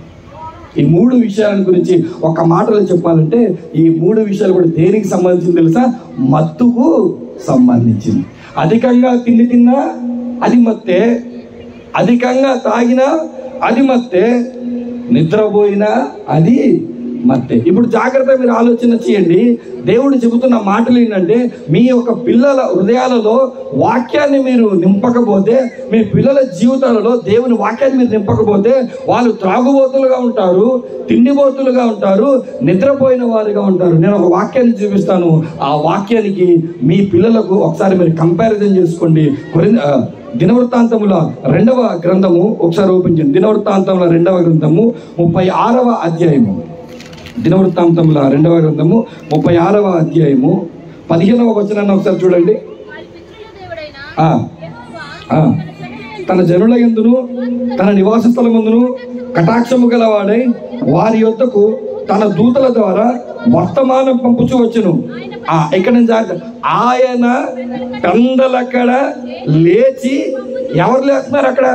ఈ మూడు విషయాల గురించి ఒక మాటలో చెప్పాలంటే ఈ మూడు విషయాలు కూడా దేనికి సంబంధించింది తెలుసా మత్తుకు సంబంధించింది అధికంగా తిండి తిన్నా అది మత్తే అధికంగా తాగినా అది మత్తే నిద్రపోయినా అది మత్తే ఇప్పుడు జాగ్రత్త మీరు ఆలోచన చేయండి దేవుడు చెబుతున్న మాటలు ఏంటంటే మీ యొక్క పిల్లల హృదయాలలో వాక్యాన్ని మీరు నింపకపోతే మీ పిల్లల జీవితాలలో దేవుని వాక్యాన్ని మీరు నింపకపోతే వాళ్ళు త్రాగుబోతులుగా ఉంటారు తిండిబోతులుగా ఉంటారు నిద్రపోయిన వారుగా ఉంటారు నేను ఒక వాక్యాన్ని చూపిస్తాను ఆ వాక్యానికి మీ పిల్లలకు ఒకసారి మీరు కంపారిజన్ చేసుకోండి కొరిన్- ఆ, దినవృత్తాంతముల రెండవ గ్రంథము ఒకసారి ఓపెన్ చేయండి దినవృత్తాంతముల రెండవ గ్రంథము ముప్పై ఆరవ అధ్యాయము దినవృత్తాంతముల రెండవ గ్రంథము ముప్పై ఆరవ అధ్యాయము పదిహేనవ వచనాన్ని ఒకసారి చూడండి వారి పితృల దేవుడైన ఆ, యెహోవా ఆ. తన జనులైన తన జనుల ఎందును తన నివాస స్థలమందును కటాక్షము గలవాడై వారి యొద్దకు తన దూతల ద్వారా వర్తమానం పంపుచు వచ్చును ఆ ఇక్కడ నుంచి జాగ్రత్త. ఆయన పెందలక్కడ లేచి ఎవరు లేస్తున్నారు అక్కడ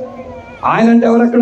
ఆయన అంటే ఎవరు అక్కడ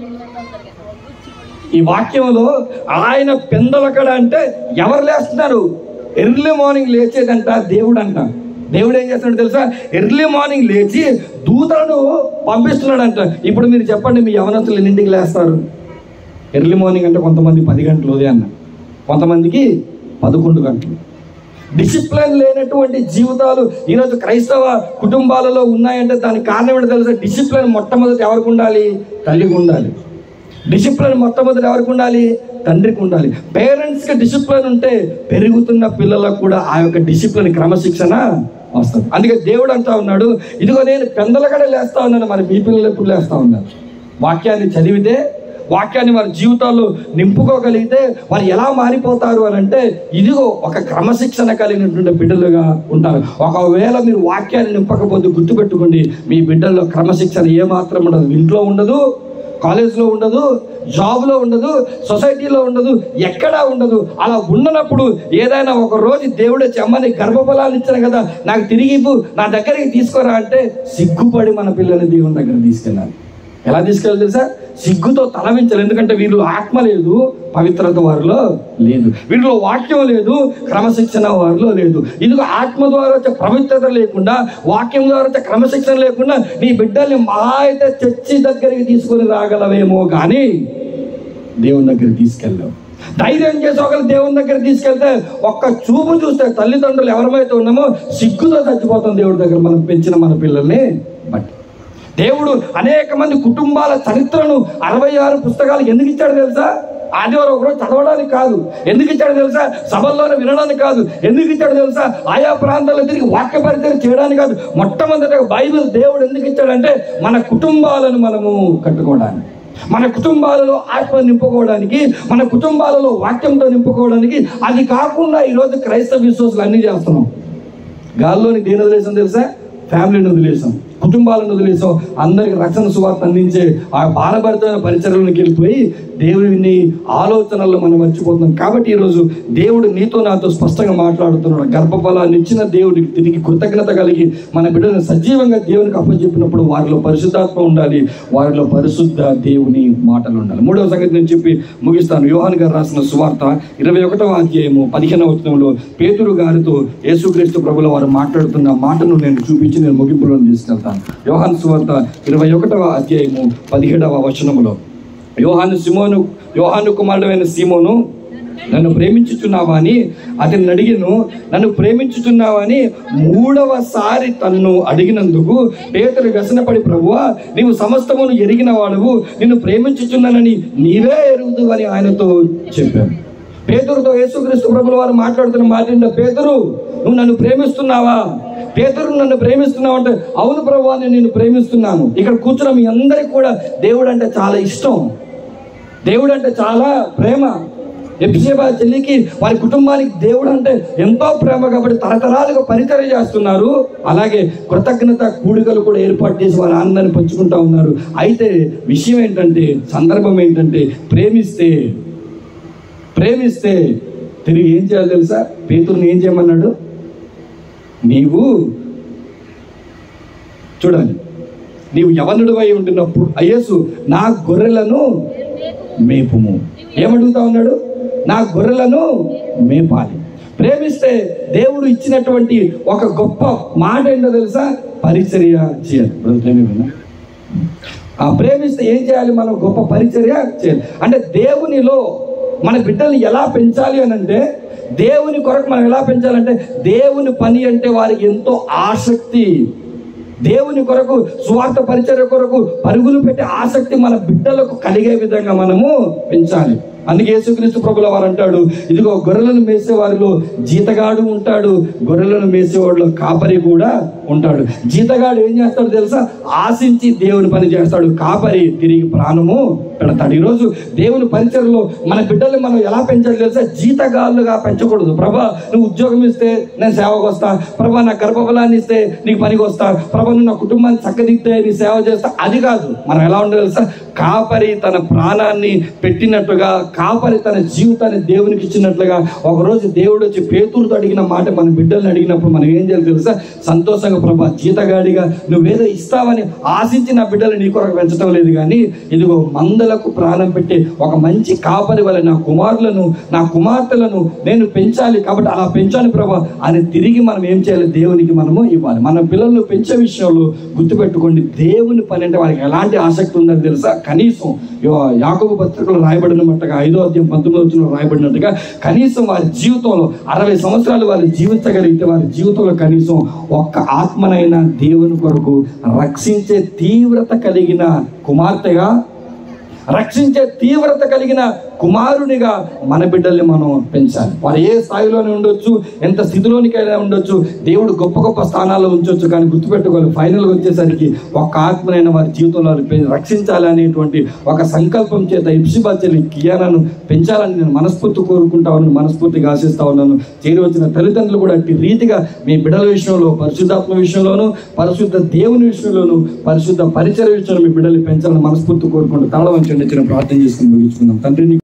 ఈ వాక్యంలో ఆయన పెందలకడ అంటే ఎవరు లేస్తున్నారు ఎర్లీ మార్నింగ్ లేచేదంట దేవుడు అంట దేవుడు ఏం చేస్తున్నాడు తెలుసా ఎర్లీ మార్నింగ్ లేచి దూతలను పంపిస్తున్నాడంట ఇప్పుడు మీరు చెప్పండి మీ యవనస్తులు ఎన్నింటికి లేస్తారు ఎర్లీ మార్నింగ్ అంటే కొంతమంది పది గంటలు ఉదయాన్న కొంతమందికి పదకొండు గంటలు డిసిప్లిన్ లేనటువంటి జీవితాలు ఈరోజు క్రైస్తవ కుటుంబాలలో ఉన్నాయంటే దానికి కారణం ఏంటో తెలుసా డిసిప్లిన్ మొట్టమొదటి ఎవరికి ఉండాలి తల్లికి ఉండాలి డిసిప్లిన్ మొట్టమొదటి ఎవరికి ఉండాలి తండ్రికి ఉండాలి పేరెంట్స్కి డిసిప్లిన్ ఉంటే పెరుగుతున్న పిల్లలకు కూడా ఆ యొక్క డిసిప్లిన్ క్రమశిక్షణ వస్తుంది అందుకే దేవుడు అంటా ఉన్నాడు ఇదిగో నేను పెందలకడ లేస్తా ఉన్నాను మరి మీ పిల్లలు ఎప్పుడు లేస్తా ఉన్నారు వాక్యాన్ని చదివితే వాక్యాన్ని వారి జీవితాల్లో నింపుకోగలిగితే వారు ఎలా మారిపోతారు అని అంటే ఇదిగో ఒక క్రమశిక్షణ కలిగినటువంటి బిడ్డలుగా ఉంటారు ఒకవేళ మీరు వాక్యాన్ని నింపకపోతే గుర్తుపెట్టుకోండి మీ బిడ్డల్లో క్రమశిక్షణ ఏమాత్రం ఉండదు ఇంట్లో ఉండదు కాలేజ్లో ఉండదు జాబ్లో ఉండదు సొసైటీలో ఉండదు ఎక్కడా ఉండదు అలా ఉండనప్పుడు ఏదైనా ఒక రోజు దేవుడు వచ్చి అమ్మని గర్భఫలాలు ఇచ్చాను కదా నాకు తిరిగి ఇవ్వు నా దగ్గరికి తీసుకోరా అంటే సిగ్గుపడి మన పిల్లల్ని దేవుని దగ్గర తీసుకెళ్ళాలి ఎలా తీసుకెళ్ళాలి తెలుసా సిగ్గుతో తలవించాలి ఎందుకంటే వీరిలో ఆత్మ లేదు పవిత్రత వారిలో లేదు వీరిలో వాక్యం లేదు క్రమశిక్షణ వారిలో లేదు ఇదిగో ఆత్మ ద్వారా వచ్చే పవిత్రత లేకుండా వాక్యం ద్వారా వచ్చే క్రమశిక్షణ లేకుండా నీ బిడ్డల్ని మా అయితే చర్చి దగ్గరికి తీసుకొని రాగలవేమో కానీ దేవుని దగ్గరికి తీసుకెళ్ళావు ధైర్యం చేసి ఒకరు దేవుని దగ్గర తీసుకెళ్తే ఒక్క చూపు చూస్తే తల్లిదండ్రులు ఎవరమైతే ఉన్నామో సిగ్గుతో చచ్చిపోతాం దేవుడి దగ్గర మనం పెంచిన మన పిల్లల్ని బట్టి దేవుడు అనేక మంది కుటుంబాల చరిత్రను అరవై ఆరు పుస్తకాలు ఎందుకు ఇచ్చాడు తెలుసా ఆదివారం ఒకరోజు చదవడానికి కాదు ఎందుకు ఇచ్చాడు తెలుసా సభల్లోనే వినడానికి కాదు ఎందుకు ఇచ్చాడు తెలుసా ఆయా ప్రాంతాల్లో తిరిగి వాక్య పరిచయం చేయడానికి కాదు మొట్టమొదట బైబిల్ దేవుడు ఎందుకు ఇచ్చాడంటే మన కుటుంబాలను మనము కట్టుకోవడానికి మన కుటుంబాలలో ఆత్మ నింపుకోవడానికి మన కుటుంబాలలో వాక్యంతో నింపుకోవడానికి అది కాకుండా ఈరోజు క్రైస్తవ విశ్వాసులు అన్నీ చేస్తున్నాం గాల్లోని దేని వదిలేసాం తెలుసా ఫ్యామిలీని వదిలేసాం కుటుంబాలను వదిలేసాం అందరికి రక్షణ సువార్త అందించే ఆ బాలభరితమైన పరిచయలోకి వెళ్ళిపోయి దేవుని ఆలోచనల్లో మనం మర్చిపోతున్నాం కాబట్టి ఈరోజు దేవుడు నీతో నాతో స్పష్టంగా మాట్లాడుతున్నాడు గర్భఫలాన్ని ఇచ్చిన దేవుడికి తిరిగి కృతజ్ఞత కలిగి మన బిడ్డలను సజీవంగా దేవునికి అప్పచెప్పినప్పుడు వారిలో పరిశుద్ధాత్మ ఉండాలి వారిలో పరిశుద్ధ దేవుని మాటలు ఉండాలి మూడవ సంగతి నేను చెప్పి ముగిస్తాను యోహాన్ గారు రాసిన సువార్త ఇరవై ఒకటవ అధ్యాయము పదిహేనవ వచనంలో పేతురు గారితో యేసుక్రీస్తు ప్రభుల వారు మాట్లాడుతున్న మాటను నేను చూపించి నేను ముగింపులో తీసుకెళ్తాను యోహాన్ సువార్త ఇరవై ఒకటవ అధ్యాయము పదిహేడవ వచనములో యోహాను సిమోను యోహాను కుమారుడైన సీమోను నన్ను ప్రేమించుచున్నావా అని అతన్ని అడిగిను నన్ను ప్రేమించుచున్నావా అని మూడవసారి తన్ను అడిగినందుకు పేతురు వ్యసనపడి ప్రభువా నీవు సమస్తమును ఎరిగిన వాడువు నిన్ను ప్రేమించుచున్నానని నీవే ఎరుగుదు అని ఆయనతో చెప్పాను పేతురుతో యేసుక్రీస్తు ప్రభుల వారు మాట్లాడుతున్న మాట ఏంటో, పేతురు నువ్వు నన్ను ప్రేమిస్తున్నావా పేతురు నన్ను ప్రేమిస్తున్నావు అంటే అవును ప్రభు నేను నిన్ను ప్రేమిస్తున్నాను ఇక్కడ కూర్చున్న మీ అందరికి కూడా దేవుడు అంటే చాలా ఇష్టం దేవుడు అంటే చాలా ప్రేమ ఎపిసేబా చెల్లికి వారి కుటుంబానికి దేవుడు అంటే ఎంతో ప్రేమ కాబట్టి తరతరాలుగా పరిచయం చేస్తున్నారు అలాగే కృతజ్ఞత కూడికలు కూడా ఏర్పాటు చేసి వారి ఆనందాన్ని పంచుకుంటా ఉన్నారు అయితే విషయం ఏంటంటే సందర్భం ఏంటంటే ప్రేమిస్తే ప్రేమిస్తే తిరిగి ఏం చేయాలి తెలుసా పేతుర్ని ఏం చేయమన్నాడు నీవు చూడాలి నీవు యవనుడు అయి ఉండినప్పుడు అయ్యేసు నా గొర్రెలను మేపుము ఏమడుగుతా ఉన్నాడు నా గొర్రెలను మేపాలి ప్రేమిస్తే దేవుడు ఇచ్చినటువంటి ఒక గొప్ప మాట ఏంటో తెలుసా పరిచర్య చేయాలి బ్రదర్ ప్రేమికున్నా? ఆ ప్రేమిస్తే ఏం చేయాలి మనం గొప్ప పరిచర్య చేయాలి అంటే దేవునిలో మన బిడ్డల్ని ఎలా పెంచాలి అని అంటే దేవుని కొరకు మనం ఎలా పెంచాలంటే దేవుని పని అంటే వారికి ఎంతో ఆసక్తి దేవుని కొరకు స్వార్థ పరిచర్య కొరకు పరుగులు పెట్టే ఆసక్తి మన బిడ్డలకు కలిగే విధంగా మనము పెంచాలి అందుకే యేసుక్రీస్తు ప్రభుల వారు అంటాడు ఇదిగో గొర్రెలను మేసే వారిలో జీతగాడు ఉంటాడు గొర్రెలను మేసేవాడిలో కాపరి కూడా ఉంటాడు జీతగాడు ఏం చేస్తాడు తెలుసా ఆశించి దేవుని పని చేస్తాడు కాపరి తిరిగి ప్రాణము పెడతాడు ఈరోజు దేవుని పరిచయలో మన బిడ్డల్ని మనం ఎలా పెంచాలి తెలుసా జీతగాళ్ళుగా పెంచకూడదు ప్రభా నువ్వు ఉద్యోగం ఇస్తే నేను సేవకు వస్తా ప్రభా నా గర్భఫలాన్ని ఇస్తే నీకు పనికి వస్తా ప్రభా నువ్వు నా కుటుంబాన్ని చక్కదిద్దే నీ సేవ చేస్తా అది కాదు మనం ఎలా ఉండాలి తెలుసా కాపరి తన ప్రాణాన్ని పెట్టినట్టుగా కాపరి తన జీవితాన్ని దేవునికి ఇచ్చినట్లుగా ఒకరోజు దేవుడు వచ్చి పేతురుతో అడిగిన మాట మన బిడ్డల్ని అడిగినప్పుడు మనం ఏం చేయాలి తెలుసా సంతోషంగా ప్రభా జీతగాడిగా నువ్వేదో ఇస్తావని ఆశించి నా బిడ్డలు నీ కొరకు పెంచడం లేదు కానీ ఇదిగో మందలకు ప్రాణం పెట్టి ఒక మంచి కాపరి వల్ల నా కుమారులను నా కుమార్తెలను నేను పెంచాలి కాబట్టి అలా పెంచాలి ప్రభా అని తిరిగి మనం ఏం చేయాలి దేవునికి మనము ఇవ్వాలి మన పిల్లలను పెంచే విషయంలో గుర్తుపెట్టుకోండి దేవుని పని అంటే వాళ్ళకి ఎలాంటి ఆసక్తి ఉందని తెలుసా కనీసం యో- యాకోబు పత్రికలో రాయబడినట్టుగా ఐదో అధ్యాయం పంతొమ్మిది వచ్చిన రాయబడినట్టుగా కనీసం వారి జీవితంలో అరవై సంవత్సరాలు వారు జీవించగలిగితే వారి జీవితంలో కనీసం ఒక్క ఆత్మనైన దేవుని కొరకు రక్షించే తీవ్రత కలిగిన కుమార్తెగా రక్షించే తీవ్రత కలిగిన కుమారునిగా మన బిడ్డల్ని మనం పెంచాలి వారు ఏ స్థాయిలోనే ఉండొచ్చు ఎంత స్థితిలోనికైనా ఉండొచ్చు దేవుడు గొప్ప గొప్ప స్థానాల్లో ఉంచొచ్చు కానీ గుర్తుపెట్టుకోవాలి ఫైనల్గా వచ్చేసరికి ఒక ఆత్మనైనా వారి జీవితంలో వారు పె- రక్షించాలి అనేటువంటి ఒక సంకల్పం చేత ఇప్సిబా చెల్లి కియానాను పెంచాలని నేను మనస్ఫూర్తి కోరుకుంటా ఉన్నాను మనస్ఫూర్తిగా ఆశిస్తా ఉన్నాను చేరి వచ్చిన తల్లిదండ్రులు కూడా అట్టి రీతిగా మీ బిడ్డల విషయంలో పరిశుద్ధాత్మ విషయంలోను పరిశుద్ధ దేవుని విషయంలోను పరిశుద్ధ పరిచయ విషయంలో మీ బిడ్డలు పెంచాలని మనస్ఫూర్తి కోరుకుంటూ తల వంచండి చిన్న ప్రార్థన చేసుకుని ముగించుకుందాం తండ్రి నీ